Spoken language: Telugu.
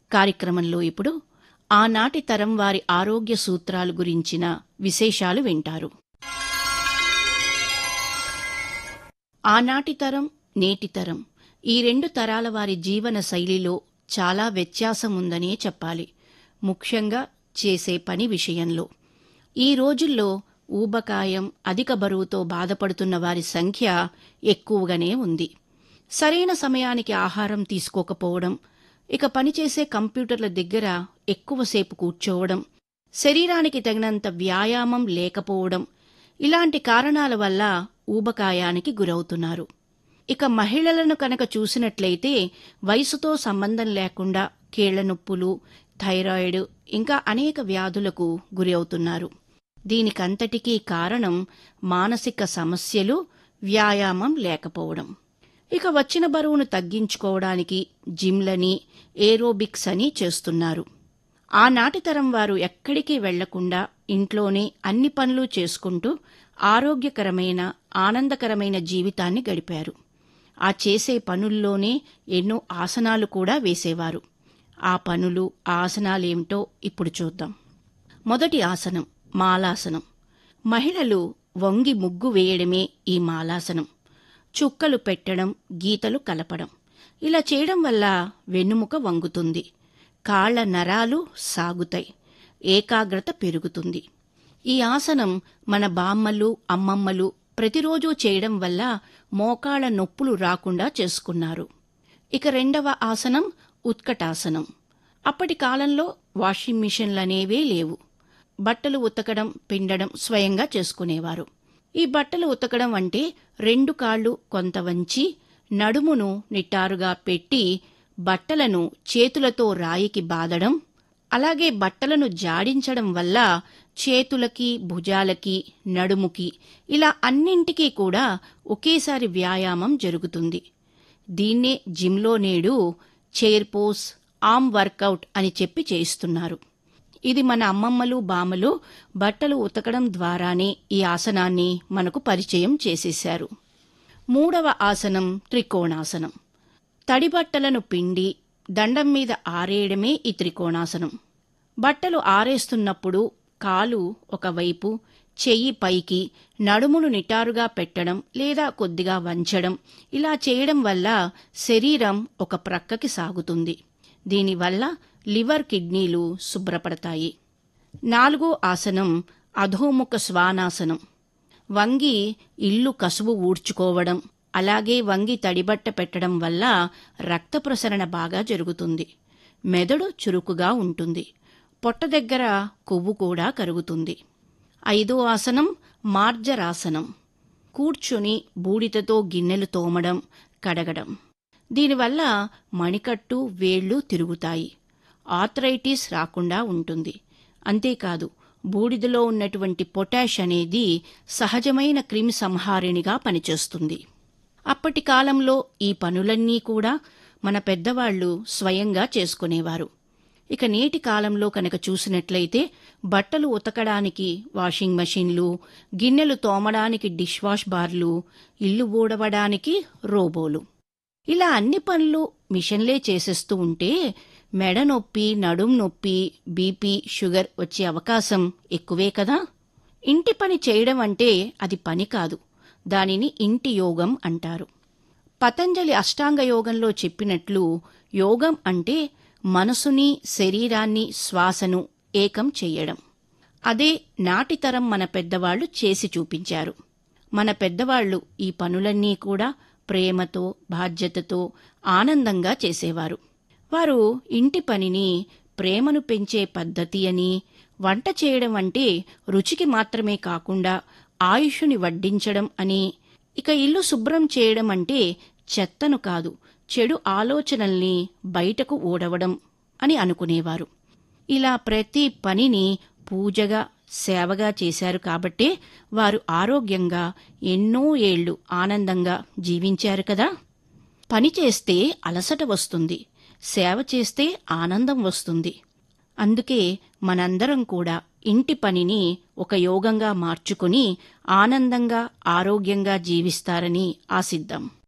కార్యక్రమంలో ఇప్పుడు ఆనాటి తరం వారి ఆరోగ్య సూత్రాలు గురించిన విశేషాలు వింటారు ఆనాటి తరం నేటి తరం ఈ రెండు తరాల వారి జీవన శైలిలో చాలా వ్యత్యాసం ఉందనే చెప్పాలి ముఖ్యంగా చేసే పని విషయంలో ఈ రోజుల్లో ఊబకాయం అధిక బరువుతో బాధపడుతున్న వారి సంఖ్య ఎక్కువగానే ఉంది సరైన సమయానికి ఆహారం తీసుకోకపోవడం ఇక పనిచేసే కంప్యూటర్ల దగ్గర ఎక్కువసేపు కూర్చోవడం శరీరానికి తగినంత వ్యాయామం లేకపోవడం ఇలాంటి కారణాల వల్ల ఊబకాయానికి గురవుతున్నారు ఇక మహిళలను కనుక చూసినట్లయితే వయసుతో సంబంధం లేకుండా కీళ్ల నొప్పులు థైరాయిడ్ ఇంకా అనేక వ్యాధులకు గురి అవుతున్నారు దీనికంతటికీ కారణం మానసిక సమస్యలు వ్యాయామం లేకపోవడం ఇక వచ్చిన బరువును తగ్గించుకోవడానికి జిమ్లని ఏరోబిక్స్ అని చేస్తున్నారు ఆనాటి తరం వారు ఎక్కడికి వెళ్లకుండా ఇంట్లోనే అన్ని పనులు చేసుకుంటూ ఆరోగ్యకరమైన ఆనందకరమైన జీవితాన్ని గడిపారు ఆ చేసే పనుల్లోనే ఎన్నో ఆసనాలు కూడా వేసేవారు ఆ పనులు ఆసనాలేమిటో ఇప్పుడు చూద్దాం మొదటి ఆసనం మాలాసనం మహిళలు వంగి ముగ్గు వేయడమే ఈ మాలాసనం చుక్కలు పెట్టడం గీతలు కలపడం ఇలా చేయడం వల్ల వెన్నుముక వంగుతుంది కాళ్ల నరాలు సాగుతాయి ఏకాగ్రత పెరుగుతుంది ఈ ఆసనం మన బామ్మలు అమ్మమ్మలు ప్రతిరోజు చేయడం వల్ల మోకాళ్ల నొప్పులు రాకుండా చేసుకున్నారు ఇక రెండవ ఆసనం ఉత్కటాసనం అప్పటి కాలంలో వాషింగ్ మిషన్లనేవే లేవు బట్టలు ఉతకడం పిండడం స్వయంగా చేసుకునేవారు ఈ బట్టలు ఉతకడం అంటే రెండు కాళ్ళు కొంత వంచి నడుమును నిట్టారుగా పెట్టి బట్టలను చేతులతో రాయికి బాదడం అలాగే బట్టలను జాడించడం వల్ల చేతులకి భుజాలకి నడుముకి ఇలా అన్నింటికీ కూడా ఒకేసారి వ్యాయామం జరుగుతుంది దీన్నే జిమ్లో నేడు చైర్ పోస్ ఆర్మ్ వర్కౌట్ అని చెప్పి చేయిస్తున్నారు ఇది మన అమ్మమ్మలు బామ్మలు బట్టలు ఉతకడం ద్వారానే ఈ ఆసనాన్ని మనకు పరిచయం చేసేశారు మూడవ ఆసనం త్రికోణాసనం తడి బట్టలను పిండి దండం మీద ఆరేయడమే ఈ త్రికోణాసనం బట్టలు ఆరేస్తున్నప్పుడు కాలు ఒకవైపు చెయ్యి పైకి నడుమును నిటారుగా పెట్టడం లేదా కొద్దిగా వంచడం ఇలా చేయడం వల్ల శరీరం ఒక ప్రక్కకి సాగుతుంది దీనివల్ల లివర్ కిడ్నీలు శుభ్రపడతాయి నాలుగో ఆసనం అధోముఖ శ్వానాసనం వంగి ఇల్లు కసువు ఊడ్చుకోవడం అలాగే వంగి తడిబట్ట పెట్టడం వల్ల రక్త ప్రసరణ బాగా జరుగుతుంది మెదడు చురుకుగా ఉంటుంది పొట్ట దగ్గర కొవ్వు కూడా కరుగుతుంది ఐదో ఆసనం మార్జరాసనం కూర్చుని బూడిదతో గిన్నెలు తోమడం కడగడం దీనివల్ల మణికట్టు వేళ్లు తిరుగుతాయి ఆర్థరైటిస్ రాకుండా ఉంటుంది అంతేకాదు బూడిదలో ఉన్నటువంటి పొటాష్ అనేది సహజమైన క్రిమి సంహారిణిగా పనిచేస్తుంది అప్పటి కాలంలో ఈ పనులన్నీ కూడా మన పెద్దవాళ్లు స్వయంగా చేసుకునేవారు ఇక నేటి కాలంలో కనుక చూసినట్లయితే బట్టలు ఉతకడానికి వాషింగ్ మెషిన్లు గిన్నెలు తోమడానికి డిష్ వాష్ బార్లు ఇల్లు ఊడవడానికి రోబోలు ఇలా అన్ని పనులు మిషన్లే చేసేస్తూ ఉంటే మెడ నొప్పి నడుం నొప్పి బీపీ షుగర్ వచ్చే అవకాశం ఎక్కువే కదా ఇంటి పని చేయడం అంటే అది పని కాదు దానిని ఇంటి యోగం అంటారు పతంజలి అష్టాంగ యోగంలో చెప్పినట్లు యోగం అంటే మనసుని శరీరాన్ని శ్వాసను ఏకం చెయ్యడం అదే నాటితరం మన పెద్దవాళ్లు చేసి చూపించారు మన పెద్దవాళ్లు ఈ పనులన్నీ కూడా ప్రేమతో బాధ్యతతో ఆనందంగా చేసేవారు వారు ఇంటి పనిని ప్రేమను పెంచే పద్ధతి అని వంట చేయడం అంటే రుచికి మాత్రమే కాకుండా ఆయుషుని వడ్డించడం అని ఇక ఇల్లు శుభ్రం చేయడం అంటే చెత్తను కాదు చెడు ఆలోచనల్ని బయటకు ఊడవడం అని అనుకునేవారు ఇలా ప్రతి పనిని పూజగా సేవగా చేశారు కాబట్టే వారు ఆరోగ్యంగా ఎన్నో ఏళ్లు ఆనందంగా జీవించారు కదా పని చేస్తే అలసట వస్తుంది సేవ చేస్తే ఆనందం వస్తుంది అందుకే మనందరం కూడా ఇంటి పనిని ఒక యోగంగా మార్చుకుని ఆనందంగా ఆరోగ్యంగా జీవిస్తారని ఆశిద్దాం